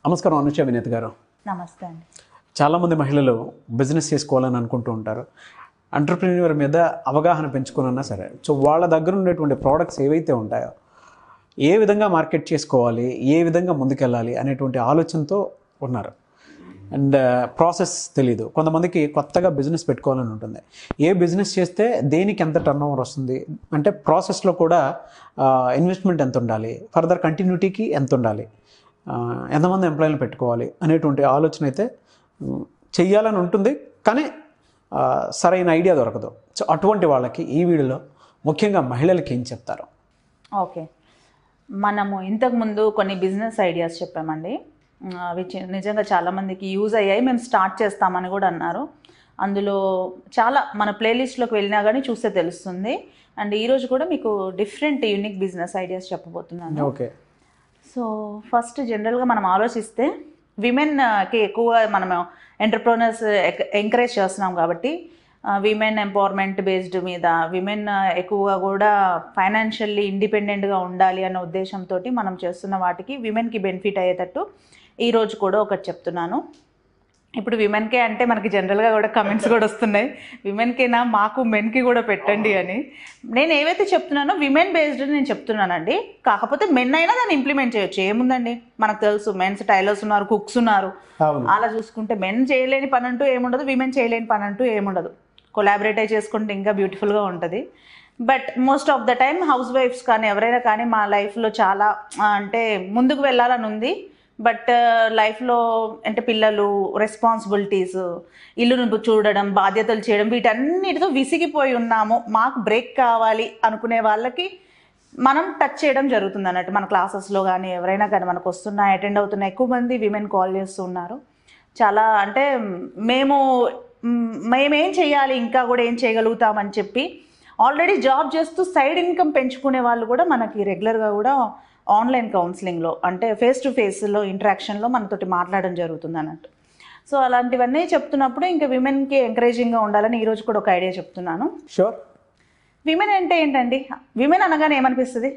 నమస్కారం అనుష వినేత్ గారు నమస్తే అండి చాలామంది మహిళలు బిజినెస్ చేసుకోవాలని అనుకుంటూ ఉంటారు ఎంటర్ప్రీనియర్ మీద అవగాహన పెంచుకున్నా సరే సో వాళ్ళ దగ్గర ఉండేటువంటి ప్రోడక్ట్స్ ఏవైతే ఉంటాయో ఏ విధంగా మార్కెట్ చేసుకోవాలి ఏ విధంగా ముందుకెళ్ళాలి అనేటువంటి ఆలోచనతో ఉన్నారు అండ్ ప్రాసెస్ తెలీదు కొంతమందికి కొత్తగా బిజినెస్ పెట్టుకోవాలని ఉంటుంది ఏ బిజినెస్ చేస్తే దేనికి ఎంత టర్న్ ఓవర్ వస్తుంది అంటే ప్రాసెస్లో కూడా ఇన్వెస్ట్మెంట్ ఎంత ఉండాలి ఫర్దర్ కంటిన్యూటీకి ఎంత ఉండాలి ఆ, ఎంతమంది ఎంప్లాయీలు పెట్టుకోవాలి అనేటువంటి ఆలోచన అయితే ఉమ్, చెయ్యాలని ఉంటుంది కానీ ఆ, సరైన ఐడియా దొరకదు సో అటువంటి వాళ్ళకి ఈ వీడియోలో ముఖ్యంగా మహిళలకి ఏం చెప్తారు ఓకే మనము ఇంతకుముందు కొన్ని బిజినెస్ ఐడియాస్ చెప్పామండి ఆ, అవి చి- నిజంగా చాలామందికి యూజ్ అయ్యాయి మేము స్టార్ట్ చేస్తామని కూడా అన్నారు అందులో చాలా మన ప్లేలిస్ట్లోకి వెళ్ళినా కానీ చూస్తే తెలుస్తుంది అండ్ ఈరోజు కూడా మీకు డిఫరెంట్ యూనిక్ బిజినెస్ ఐడియాస్ చెప్పబోతున్నాను ఓకే సో ఫస్ట్ జనరల్గా మనం ఆలోచిస్తే విమెన్కి ఎక్కువ మనం ఎంటర్ప్రోనర్స్ ఎంకరేజ్ చేస్తున్నాం కాబట్టి విమెన్ ఎంపవర్మెంట్ బేస్డ్ మీద విమెన్ ఎక్కువగా కూడా ఫైనాన్షియల్లీ ఇండిపెండెంట్గా ఉండాలి అన్న ఉద్దేశంతో మనం చేస్తున్న వాటికి విమెన్కి బెనిఫిట్ అయ్యేటట్టు ఈరోజు కూడా ఒకటి చెప్తున్నాను ఇప్పుడు విమెన్కే అంటే మనకి జనరల్గా కూడా కమెంట్స్ కూడా వస్తున్నాయి విమెన్కేనా మాకు మెన్కి కూడా పెట్టండి అని నేను ఏవైతే చెప్తున్నానో విమెన్ బేస్డ్ నేను చెప్తున్నానండి కాకపోతే మెన్ అయినా దాన్ని ఇంప్లిమెంట్ చేయొచ్చు ఏముందండి మనకు తెలుసు మెన్స్ టైలర్స్ ఉన్నారు కుక్స్ ఉన్నారు అవును అలా చూసుకుంటే మెన్ చేయలేని పని అంటూ ఏముండదు విమెన్ చేయలేని పని అంటూ ఏముండదు కొలాబరేట్ అయి చేసుకుంటే ఇంకా బ్యూటిఫుల్గా ఉంటుంది but most of the time హౌస్ వైఫ్స్ కానీ ఎవరైనా కానీ మా లైఫ్లో చాలా ఆ, అంటే ముందుకు వెళ్ళాలని ఉంది బట్ లైఫ్లో అంటే పిల్లలు రెస్పాన్సిబిలిటీస్ ఇల్లును చూడడం బాధ్యతలు చేయడం వీటన్నిటితో విసిగిపోయి ఉన్నాము మాకు బ్రేక్ కావాలి అనుకునే వాళ్ళకి మనం టచ్ చేయడం జరుగుతుంది అన్నట్టు మన క్లాసెస్లో కానీ ఎవరైనా కానీ మనకు వస్తున్నా అటెండ్ అవుతున్న ఎక్కువ మంది విమెన్ కాల్ చేస్తూ ఉన్నారు చాలా అంటే మేము మ్, మేమేం చేయాలి ఇంకా కూడా ఏం చేయగలుగుతామని చెప్పి ఆల్రెడీ జాబ్ చేస్తూ సైడ్ ఇన్కమ్ పెంచుకునే వాళ్ళు కూడా మనకి రెగ్యులర్గా కూడా ఆన్లైన్ కౌన్సిలింగ్లో అంటే ఫేస్ టు ఫేస్లో ఇంటరాక్షన్లో మనతోటి మాట్లాడడం జరుగుతుంది అన్నట్టు సో అలాంటివన్నీ చెప్తున్నప్పుడు ఇంకా విమెన్కి ఎంకరేజింగ్గా ఉండాలని ఈరోజు కూడా ఒక ఐడియా చెప్తున్నాను షూర్ విమెన్ అంటే ఏంటండి విమెన్ అనగానే ఏమనిపిస్తుంది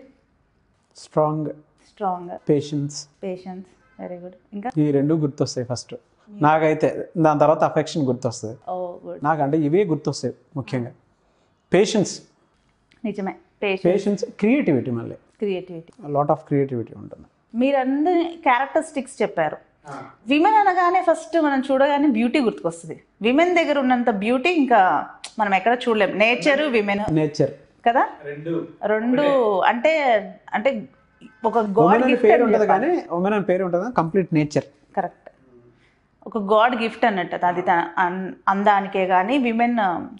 strong strong patience patience very good ఇంకా ఈ రెండు గుర్తొస్తాయి ఫస్ట్ నాకైతే దాని తర్వాత అఫెక్షన్ గుర్తొస్తుంది ఓ గుడ్ నాకంటే ఇవే గుర్తొస్తాయి ముఖ్యంగా పేషెన్స్ నిజమే పేషెన్స్ పేషెన్స్ క్రియేటివిటీ మళ్ళీ క్రియేటివిటీ లాట్ ఆఫ్ క్రియేటివిటీ ఉంటుంది మీరందరి క్యారెక్టరిస్టిక్స్ చెప్పారు విమెన్ అనగానే ఫస్ట్ మనం చూడగానే బ్యూటీ గుర్తుకొస్తుంది విమెన్ దగ్గర ఉన్నంత బ్యూటీ ఇంకా మనం ఎక్కడ చూడలేం నేచర్ విమెన్ నేచర్ కదా రెండు అంటే అంటే ఒక గాడ్ ఉమెన్ అని గిఫ్ట్ పేరు ఉంటుంది కానీ ఉమెన్ అని పేరు ఉంటుంది కంప్లీట్ నేచర్ కరెక్ట్ ఒక గాడ్ గిఫ్ట్ అన్నట్టు అది. అది తన అన్- అందానికే కానీ విమెన్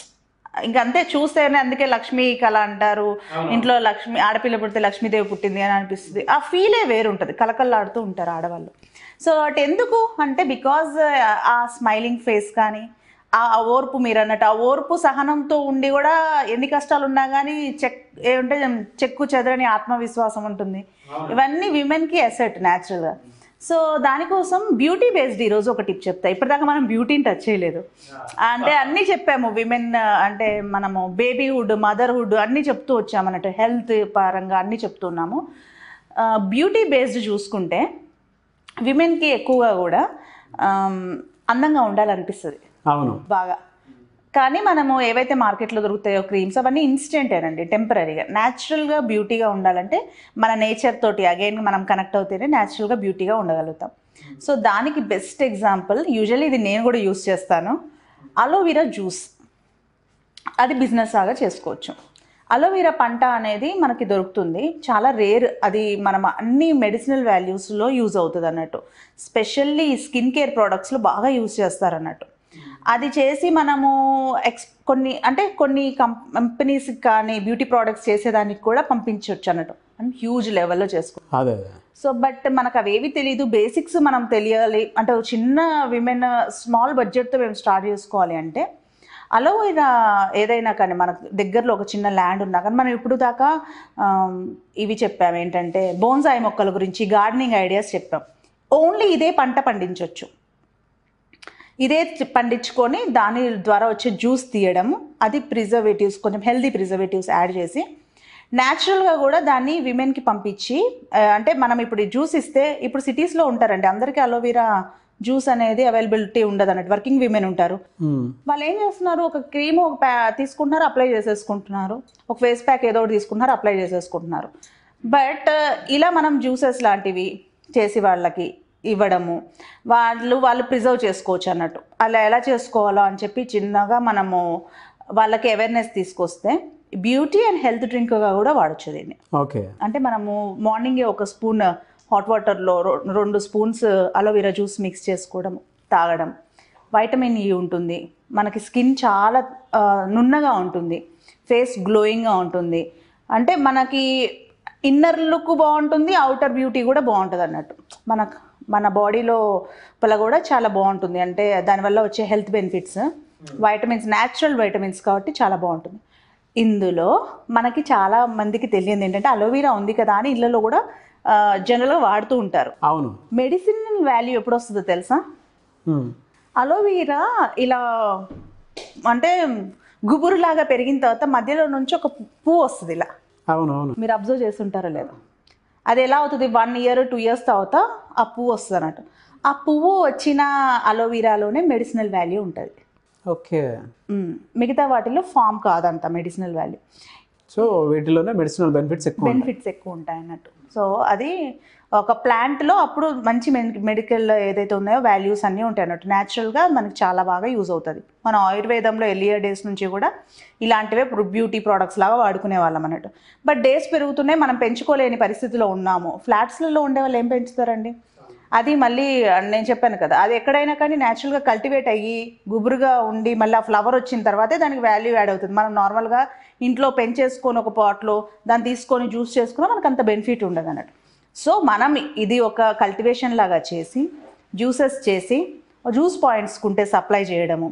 ఇంకా అంతే చూస్తేనే అందుకే లక్ష్మీ కళ అంటారు ఇంట్లో లక్ష్మి ఆడపిల్ల పుడితే లక్ష్మీదేవి పుట్టింది అని అనిపిస్తుంది ఆ ఫీలే వేరు ఉంటుంది కలకల్లాడుతూ ఉంటారు ఆడవాళ్ళు సో అటు ఎందుకు అంటే బికాజ్ ఆ స్మైలింగ్ ఫేస్ కానీ ఆ ఆ ఓర్పు మీరు అన్నట్టు ఆ ఓర్పు సహనంతో ఉండి కూడా ఎన్ని కష్టాలు ఉన్నా కానీ చెక్ ఏమంటే చెక్కు చెదరని ఆత్మవిశ్వాసం ఉంటుంది ఇవన్నీ విమెన్కి అసెట్ న్యాచురల్గా సో దానికోసం బ్యూటీ బేస్డ్ ఈరోజు ఒక టిప్ చెప్తా ఇప్పటిదాకా మనం బ్యూటీని టచ్ చేయలేదు అంటే అన్నీ చెప్పాము విమెన్ అంటే మనము బేబీహుడ్ మదర్హుడ్ అన్నీ చెప్తూ వచ్చామన్నట్టు హెల్త్ పరంగా అన్నీ చెప్తున్నాము బ్యూటీ బేస్డ్ చూసుకుంటే విమెన్కి ఎక్కువగా కూడా ఆమ్, అందంగా ఉండాలనిపిస్తుంది అవును బాగా కానీ మనము ఏవైతే మార్కెట్లో దొరుకుతాయో క్రీమ్స్ అవన్నీ ఇన్స్టెంటేనండి టెంపరీగా న్యాచురల్గా బ్యూటీగా ఉండాలంటే మన నేచర్ తోటి అగైన్ మనం కనెక్ట్ అవుతేనే న్యాచురల్గా బ్యూటీగా ఉండగలుగుతాం సో దానికి బెస్ట్ ఎగ్జాంపుల్ యూజువల్లీ ఇది నేను కూడా యూస్ చేస్తాను అలోవీరా జ్యూస్ అది బిజినెస్ లాగా చేసుకోవచ్చు అలోవీరా పంట అనేది మనకి దొరుకుతుంది చాలా రేర్ అది మనం అన్ని మెడిసినల్ వాల్యూస్లో యూజ్ అవుతుంది అన్నట్టు స్పెషల్లీ స్కిన్ కేర్ ప్రోడక్ట్స్లో బాగా యూజ్ చేస్తారు అన్నట్టు అది చేసి మనము ఎక్స్ కొన్ని అంటే కొన్ని కంపెనీస్కి కానీ బ్యూటీ ప్రోడక్ట్స్ చేసేదానికి కూడా పంపించవచ్చు అన్నట్టు మనం హ్యూజ్ లెవెల్లో చేసుకో అదే అదే సో బట్ మనకు అవేవి తెలియదు బేసిక్స్ మనం తెలియాలి అంటే ఒక చిన్న విమెన్ స్మాల్ బడ్జెట్తో మేము స్టార్ట్ చేసుకోవాలి అంటే అలోవెరా ఏదైనా కానీ మనకు దగ్గరలో ఒక చిన్న ల్యాండ్ ఉన్నా కానీ మనం ఇప్పుడు దాకా ఆమ్, ఇవి చెప్పాము ఏంటంటే బోన్సాయి మొక్కల గురించి గార్డెనింగ్ ఐడియాస్ చెప్పాం ఓన్లీ ఇదే పంట పండించవచ్చు ఇదే చి- పండించుకొని దాని ద్వారా వచ్చే జ్యూస్ తీయడము అది ప్రిజర్వేటివ్స్ కొంచెం హెల్దీ ప్రిజర్వేటివ్స్ యాడ్ చేసి న్యాచురల్గా కూడా దాన్ని విమెన్కి పంపించి ఆ, అంటే మనం ఇప్పుడు జ్యూస్ ఇస్తే ఇప్పుడు సిటీస్లో ఉంటారండి అందరికీ అలోవీరా జ్యూస్ అనేది అవైలబిలిటీ ఉండదు అన్నట్టు వర్కింగ్ విమెన్ ఉంటారు మ్మ్. వాళ్ళు ఏం చేస్తున్నారు ఒక క్రీమ్ ఒక ప్యా తీసుకుంటున్నారు అప్లై చేసేసుకుంటున్నారు ఒక ఫేస్ ప్యాక్ ఏదో ఒకటి తీసుకుంటున్నారు అప్లై చేసేసుకుంటున్నారు బట్ ఇలా మనం జ్యూసెస్ లాంటివి చేసి వాళ్ళకి ఇవ్వడము వాళ్ళు వాళ్ళు ప్రిజర్వ్ చేసుకోవచ్చు అన్నట్టు అలా ఎలా చేసుకోవాలో అని చెప్పి చిన్నగా మనము వాళ్ళకి అవేర్నెస్ తీసుకొస్తే బ్యూటీ అండ్ హెల్త్ డ్రింక్గా కూడా వాడచ్చు దీన్ని ఓకే అంటే మనము మార్నింగే ఒక స్పూన్ హాట్ వాటర్లో రొ- రెండు స్పూన్స్ అలోవెరా జ్యూస్ మిక్స్ చేసుకోవడం తాగడం వైటమిన్ ఈ ఉంటుంది మనకి స్కిన్ చాలా ఆ, నున్నగా ఉంటుంది ఫేస్ గ్లోయింగ్గా ఉంటుంది అంటే మనకి ఇన్నర్ లుక్ బాగుంటుంది అవుటర్ బ్యూటీ కూడా బాగుంటుంది అన్నట్టు మన మన బాడీలో పల కూడా చాలా బాగుంటుంది అంటే దానివల్ల వచ్చే health benefits vitamins natural vitamins కాబట్టి చాలా బాగుంటుంది ఇందులో మనకి చాలా మందికి తెలియదు ఏంటంటే అలోవీరా ఉంది కదా అని ఇళ్ళలో కూడా జనరల్గా వాడుతూ ఉంటారు అవును మెడిసిన్ వాల్యూ ఎప్పుడు వస్తుందో తెలుసా మ్మ్. అలోవీరా ఇలా అంటే గుబురులాగా పెరిగిన తర్వాత మధ్యలో నుంచి ఒక పువ్వు వస్తుంది ఇలా అవును అవును మీరు అబ్జర్వ్ చేస్తుంటారో లేదో అది ఎలా అవుతుంది వన్ ఇయర్ టూ ఇయర్స్ తర్వాత ఆ పువ్వు వస్తుంది అన్నట్టు ఆ పువ్వు వచ్చిన అలోవీరాలోనే మెడిసినల్ వాల్యూ ఉంటుంది ఓకే మ్మ్. మిగతా వాటిలో ఫామ్ కాదంత మెడిసినల్ వాల్యూ సో వీటిలోనే మెడిసినల్ బెనిఫిట్స్ ఎక్కువ ఉంటాయి. బెనిఫిట్స్ ఎక్కువ ఉంటాయి అన్నట్టు సో అది ఒక ప్లాంట్లో అప్పుడు మంచి మెడికల్ ఏదైతే ఉన్నాయో వాల్యూస్ అన్నీ ఉంటాయి అన్నట్టు న్యాచురల్గా మనకి చాలా బాగా యూజ్ అవుతుంది మన ఆయుర్వేదంలో ఎర్లియర్ డేస్ నుంచి కూడా ఇలాంటివే బ్యూటీ ప్రోడక్ట్స్ లాగా వాడుకునే వాళ్ళం అన్నట్టు బట్ డేస్ పెరుగుతున్నాయి మనం పెంచుకోలేని పరిస్థితిలో ఉన్నాము ఫ్లాట్స్లలో ఉండే వాళ్ళు ఏం పెంచుతారండి అది మళ్ళీ నేను చెప్పాను కదా అది ఎక్కడైనా కానీ న్యాచురల్గా కల్టివేట్ అయ్యి గుబురుగా ఉండి మళ్ళీ ఆ ఫ్లవర్ వచ్చిన తర్వాతే దానికి వాల్యూ యాడ్ అవుతుంది మనం నార్మల్గా ఇంట్లో పెంచేసుకొని ఒక పాట్లో దాన్ని తీసుకొని జ్యూస్ చేసుకున్నా మనకు అంత బెనిఫిట్ ఉండదు అన్నట్టు సో మనం ఇది ఒక కల్టివేషన్ లాగా చేసి జ్యూసెస్ చేసి జ్యూస్ పాయింట్స్కుంటే సప్లై చేయడము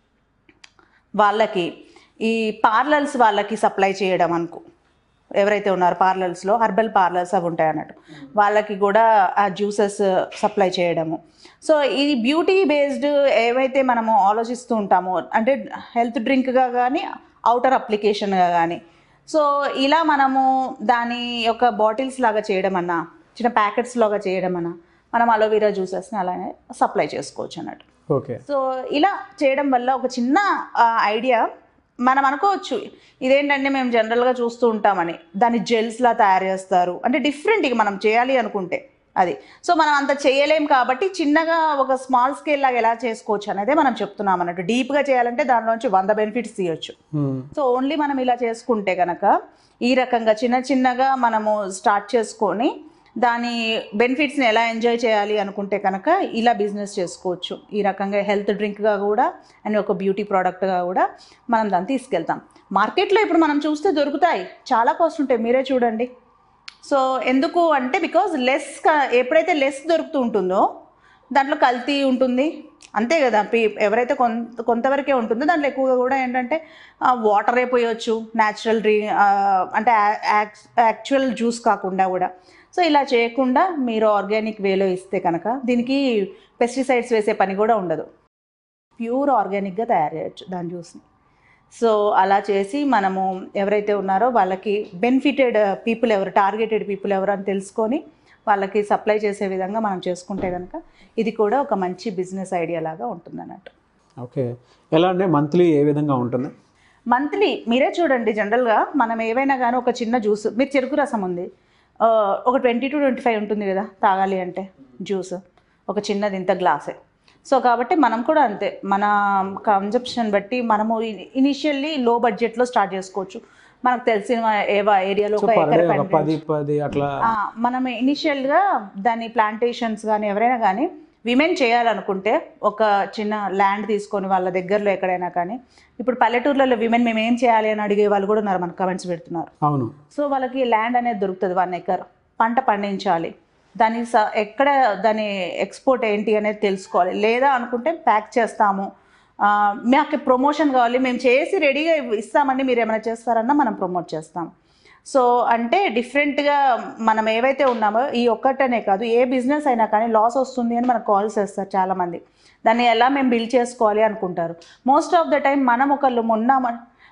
వాళ్ళకి ఈ పార్లర్స్ వాళ్ళకి సప్లై చేయడం అనుకో ఎవరైతే ఉన్నారో పార్లర్స్లో హర్బల్ పార్లర్స్ అవి ఉంటాయి అన్నట్టు వాళ్ళకి కూడా ఆ జ్యూసెస్ సప్లై చేయడము సో ఈ బ్యూటీ బేస్డ్ ఏవైతే మనము ఆలోచిస్తూ ఉంటామో అంటే హెల్త్ డ్రింక్గా కానీ అవుటర్ అప్లికేషన్గా కానీ సో ఇలా మనము దాని యొక్క బాటిల్స్ లాగా చేయడం అన్నా చిన్న ప్యాకెట్స్ లాగా చేయడం అన్నా మనం అలోవెరా జ్యూసెస్ని అలానే సప్లై చేసుకోవచ్చు అన్నట్టు ఓకే సో ఇలా చేయడం వల్ల ఒక చిన్న ఐడియా మనం అనుకోవచ్చు ఇదేంటంటే మేము జనరల్గా చూస్తూ ఉంటామని దాన్ని జెల్స్లా తయారు చేస్తారు అంటే డిఫరెంట్ ఇక మనం చేయాలి అనుకుంటే అది సో మనం అంత చేయలేం కాబట్టి చిన్నగా ఒక స్మాల్ స్కేల్ లాగా ఎలా చేసుకోవచ్చు అనేది మనం చెప్తున్నాం అన్నట్టు డీప్గా చేయాలంటే దానిలోంచి వంద బెనిఫిట్స్ తీయొచ్చు మ్మ్. సో ఓన్లీ మనం ఇలా చేసుకుంటే కనుక ఈ రకంగా చిన్న చిన్నగా మనము స్టార్ట్ చేసుకొని దాని బెనిఫిట్స్ని ఎలా ఎంజాయ్ చేయాలి అనుకుంటే కనుక ఇలా బిజినెస్ చేసుకోవచ్చు ఈ రకంగా హెల్త్ డ్రింక్గా కూడా అండ్ ఒక బ్యూటీ ప్రోడక్ట్గా కూడా మనం దాన్ని తీసుకెళ్తాం మార్కెట్లో ఇప్పుడు మనం చూస్తే దొరుకుతాయి చాలా కాస్ట్ ఉంటాయి మీరే చూడండి సో ఎందుకు అంటే బికాజ్ లెస్ ఎప్పుడైతే లెస్ దొరుకుతూ ఉంటుందో దాంట్లో కల్తీ ఉంటుంది అంతే కదా పీ- ఎవరైతే కొంత కొంతవరకే ఉంటుందో దాంట్లో ఎక్కువగా కూడా ఏంటంటే వాటర్ అయిపోయొచ్చు న్యాచురల్ డ్రీ అంటే యాక్చువల్ జ్యూస్ కాకుండా కూడా సో ఇలా చేయకుండా మీరు ఆర్గానిక్ వేలో ఇస్తే కనుక దీనికి పెస్టిసైడ్స్ వేసే పని కూడా ఉండదు ప్యూర్ ఆర్గానిక్గా తయారు చేయొచ్చు దాని జ్యూస్ని సో అలా చేసి మనము ఎవరైతే ఉన్నారో వాళ్ళకి బెనిఫిటెడ్ పీపుల్ ఎవరు టార్గెటెడ్ పీపుల్ ఎవరు అని తెలుసుకొని వాళ్ళకి సప్లై చేసే విధంగా మనం చేసుకుంటే కనుక ఇది కూడా ఒక మంచి బిజినెస్ ఐడియా లాగా ఉంటుంది అన్నట్టు ఓకే ఎలా అంటే మంత్లీ ఏ విధంగా ఉంటుంది మంత్లీ మీరే చూడండి జనరల్గా మనం ఏవైనా కానీ ఒక చిన్న జ్యూస్ మీరు చెరుకు రసం ఉంది ఆ, ఒక ట్వంటీ టు ట్వంటీ ఫైవ్ ఉంటుంది కదా తాగాలి అంటే జ్యూస్ ఒక చిన్నది ఇంత గ్లాసే సో కాబట్టి మనం కూడా అంతే మన కన్జప్షన్ బట్టి మనము ఇనిషియల్లీ లో బడ్జెట్లో స్టార్ట్ చేసుకోవచ్చు మనకు తెలిసిన ఏవా ఏరియాలో సో ఒక పర్ డే ఎకర ఒక పది పది అట్లా ఆ, మనం ఇనిషియల్గా దాని ప్లాంటేషన్స్ కానీ ఎవరైనా కానీ విమెన్ చేయాలనుకుంటే ఒక చిన్న ల్యాండ్ తీసుకొని వాళ్ళ దగ్గరలో ఎక్కడైనా కానీ ఇప్పుడు పల్లెటూర్లలో విమెన్ మేము ఏం చేయాలి అని అడిగే వాళ్ళు కూడా ఉన్నారు మనకు కమెంట్స్ పెడుతున్నారు అవును సో వాళ్ళకి ల్యాండ్ అనేది దొరుకుతుంది వన్ ఎకర్ పంట పండించాలి దాని స ఎక్కడ దాని ఎక్స్పోర్ట్ ఏంటి అనేది తెలుసుకోవాలి లేదా అనుకుంటే ప్యాక్ చేస్తాము ఆ, మాకు ప్రమోషన్ కావాలి మేము చేసి రెడీగా ఇస్తామండి మీరు ఏమైనా చేస్తారన్నా మనం ప్రమోట్ చేస్తాం సో అంటే డిఫరెంట్గా మనం ఏవైతే ఉన్నామో ఈ ఒక్కటనే కాదు ఏ బిజినెస్ అయినా కానీ లాస్ వస్తుంది అని మనకు కాల్స్ చేస్తారు చాలామంది దాన్ని ఎలా మేము బిల్డ్ చేసుకోవాలి అనుకుంటారు మోస్ట్ ఆఫ్ ద టైం మనం ఒకళ్ళు మొన్న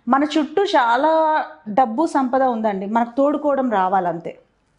మన చుట్టూ చాలా డబ్బు సంపద ఉందండి మనకు తోడుకోవడం రావాలంతే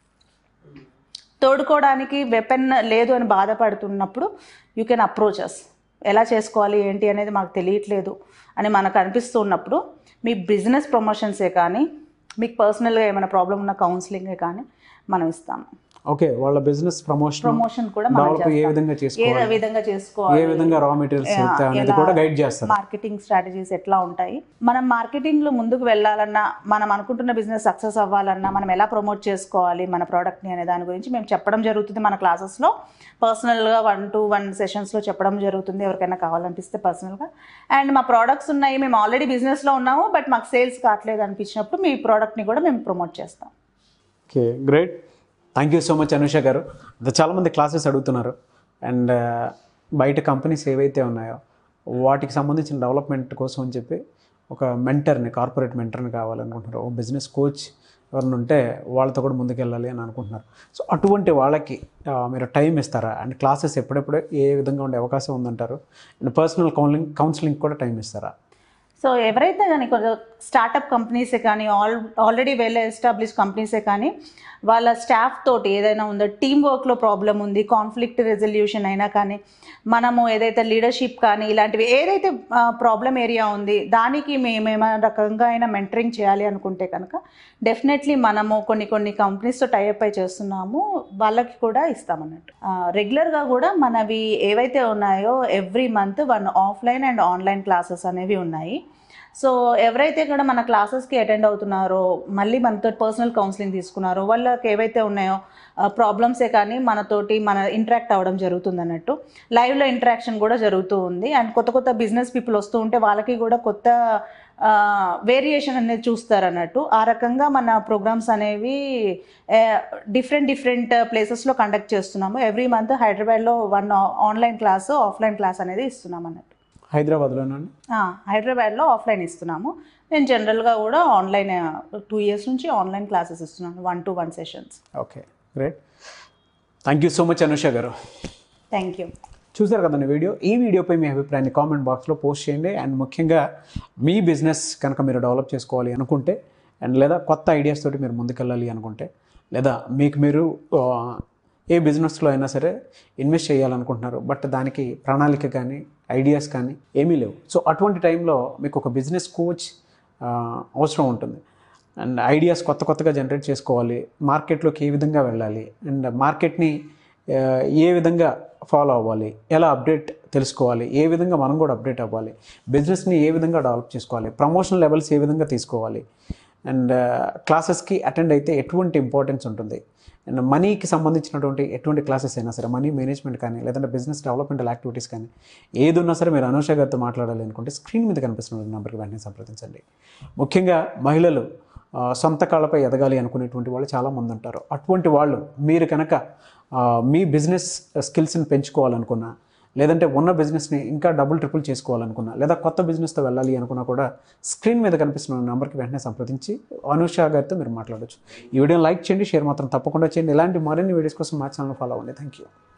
తోడుకోవడానికి వెపన్ లేదు అని బాధపడుతున్నప్పుడు యూ కెన్ అప్రోచ్ అస్ ఎలా చేసుకోవాలి ఏంటి అనేది మాకు తెలియట్లేదు అని మనకు అనిపిస్తున్నప్పుడు మీ బిజినెస్ ప్రమోషన్సే కానీ మీకు పర్సనల్గా ఏమైనా ప్రాబ్లం ఉన్న కౌన్సిలింగే కానీ మనం ఇస్తాము ఓకే వాళ్ళ బిజినెస్ ప్రమోషన్ ప్రమోషన్ కూడా మనం డెవలప్ ఏ చేస్తాం. విధంగా ఏ చేసుకోవాలి విధంగా ఏ చేసుకోవాలి విధంగా రా మెటీరియల్స్ ఆ, అనేది ఎలా కూడా గైడ్ చేస్తారు మార్కెటింగ్ స్ట్రాటజీస్ ఎట్లా ఉంటాయి మనం మార్కెటింగ్లో ముందుకు వెళ్ళాలన్నా మనం అనుకుంటున్న బిజినెస్ సక్సెస్ అవ్వాలన్నా మనం ఎలా ప్రమోట్ చేసుకోవాలి మన ప్రోడక్ట్ని అనే దాని గురించి మేము చెప్పడం జరుగుతుంది మన క్లాసెస్లో పర్సనల్గా వన్ టు వన్ సెషన్స్లో చెప్పడం జరుగుతుంది ఎవరికైనా కావాలనిపిస్తే పర్సనల్గా అండ్ మా ప్రోడక్ట్స్ ఉన్నాయి మేము ఆల్రెడీ బిజినెస్లో ఉన్నాము బట్ మాకు సేల్స్ కావట్లేదు అనిపించినప్పుడు మీ ప్రోడక్ట్ని కూడా మేము ప్రమోట్ చేస్తాం okay great thank you so much Anusha garu అది చాలామంది క్లాసెస్ అడుగుతున్నారు అండ్ బయట కంపెనీస్ ఏవైతే ఉన్నాయో వాటికి సంబంధించిన డెవలప్మెంట్ కోసం అని చెప్పి ఒక మెంటర్ని కార్పొరేట్ మెంటర్ని కావాలనుకుంటున్నారు ఒక బిజినెస్ కోచ్ ఎవరిని ఉంటే వాళ్ళతో కూడా ముందుకెళ్ళాలి అని అనుకుంటున్నారు సో అటువంటి వాళ్ళకి ఆ, మీరు టైం ఇస్తారా అండ్ క్లాసెస్ ఎప్పుడెప్పుడు ఏ విధంగా ఉండే అవకాశం ఉందంటారు అండ్ పర్సనల్ కౌన్సిలింగ్ కౌన్సిలింగ్ కూడా టైం ఇస్తారా సో ఎవరైతే కానీ కొంచెం స్టార్టప్ కంపెనీసే కానీ ఆల్ ఆల్రెడీ వెల్ ఎస్టాబ్లిష్ కంపెనీసే కానీ వాళ్ళ స్టాఫ్ తోటి ఏదైనా ఉందో టీమ్ వర్క్లో ప్రాబ్లం ఉంది కాన్ఫ్లిక్ట్ రెజల్యూషన్ అయినా కానీ మనము ఏదైతే లీడర్షిప్ కానీ ఇలాంటివి ఏదైతే ప్రాబ్లం ఏరియా ఉంది దానికి మేము ఏమైనా రకంగా అయినా మెంటరింగ్ చేయాలి అనుకుంటే కనుక డెఫినెట్లీ మనము కొన్ని కొన్ని కంపెనీస్తో టైఅప్ అయి చేస్తున్నాము వాళ్ళకి కూడా ఇస్తామన్నట్టు రెగ్యులర్గా కూడా మనవి ఏవైతే ఉన్నాయో every month one offline and online classes అనేవి ఉన్నాయి సో ఎవరైతే కూడా మన క్లాసెస్కి అటెండ్ అవుతున్నారో మళ్ళీ మనతో పర్సనల్ కౌన్సిలింగ్ తీసుకున్నారో వాళ్ళకి ఏవైతే ఉన్నాయో ప్రాబ్లమ్సే కానీ మనతోటి మన ఇంటరాక్ట్ అవ్వడం జరుగుతుంది అన్నట్టు లైవ్లో ఇంటరాక్షన్ కూడా జరుగుతూ ఉంది అండ్ కొత్త కొత్త బిజినెస్ పీపుల్ వస్తూ ఉంటే వాళ్ళకి కూడా కొత్త వేరియేషన్ అనేది చూస్తారు అన్నట్టు ఆ రకంగా మన ప్రోగ్రామ్స్ అనేవి డిఫరెంట్ డిఫరెంట్ ప్లేసెస్లో కండక్ట్ చేస్తున్నాము ఎవ్రీ మంత్ హైదరాబాద్లో one online class offline class అనేది ఇస్తున్నాం అన్నట్టు హైదరాబాద్లోనండి ఆ, హైదరాబాద్లో ఆఫ్లైన్ ఇస్తున్నాము నేను జనరల్గా కూడా ఆన్లైన్ టూ ఇయర్స్ నుంచి ఆన్లైన్ క్లాసెస్ ఇస్తున్నాను one to one sessions okay great thank you so much Anusha garu thank you చూసారు కదండి వీడియో ఈ వీడియోపై మీ అభిప్రాయాన్ని కామెంట్ బాక్స్లో పోస్ట్ చేయండి అండ్ ముఖ్యంగా మీ బిజినెస్ కనుక మీరు డెవలప్ చేసుకోవాలి అనుకుంటే అండ్ లేదా కొత్త ఐడియాస్ తోటి మీరు ముందుకెళ్ళాలి అనుకుంటే లేదా మీకు మీరు ఆ, ఏ బిజినెస్లో అయినా సరే ఇన్వెస్ట్ చేయాలనుకుంటున్నారు బట్ దానికి ప్రణాళిక కానీ ఐడియాస్ కానీ ఏమీ లేవు సో అటువంటి టైంలో మీకు ఒక బిజినెస్ కోచ్ అవసరం ఉంటుంది అండ్ ఐడియాస్ కొత్త కొత్తగా జనరేట్ చేసుకోవాలి మార్కెట్లోకి ఏ విధంగా వెళ్ళాలి అండ్ మార్కెట్ని ఆ, ఏ విధంగా ఫాలో అవ్వాలి ఎలా అప్డేట్ తెలుసుకోవాలి ఏ విధంగా మనం కూడా అప్డేట్ అవ్వాలి బిజినెస్ని ఏ విధంగా డెవలప్ చేసుకోవాలి ప్రమోషన్ లెవెల్స్ ఏ విధంగా తీసుకోవాలి అండ్ క్లాసెస్కి అటెండ్ అయితే ఎటువంటి ఇంపార్టెన్స్ ఉంటుంది అండ్ మనీకి సంబంధించినటువంటి ఎటువంటి క్లాసెస్ అయినా సరే మనీ మేనేజ్మెంట్ కానీ లేదంటే బిజినెస్ డెవలప్మెంటల్ యాక్టివిటీస్ కానీ ఏది ఉన్నా సరే మీరు అనూష గారితో మాట్లాడాలి అనుకుంటే స్క్రీన్ మీద కనిపిస్తున్న నెంబర్కి వెంటనే సంప్రదించండి ముఖ్యంగా మహిళలు ఆ, సొంత కాళ్ళపై ఎదగాలి అనుకునేటువంటి వాళ్ళు చాలామంది ఉంటారు అటువంటి వాళ్ళు మీరు కనుక ఆ, మీ బిజినెస్ స్కిల్స్ని పెంచుకోవాలనుకున్నా లేదంటే ఉన్న బిజినెస్ని ఇంకా డబుల్ ట్రిపుల్ చేసుకోవాలనుకున్నా లేదా కొత్త బిజినెస్తో వెళ్ళాలి అనుకున్నా కూడా స్క్రీన్ మీద కనిపిస్తున్న నెంబర్కి వెంటనే సంప్రదించి అనుష గారితో మీరు మాట్లాడొచ్చు ఈ వీడియోని లైక్ చేయండి షేర్ మాత్రం తప్పకుండా చేయండి ఇలాంటి మరిన్ని వీడియోస్ కోసం మా ఛానల్ ఫాలో అవ్వండి థ్యాంక్ యూ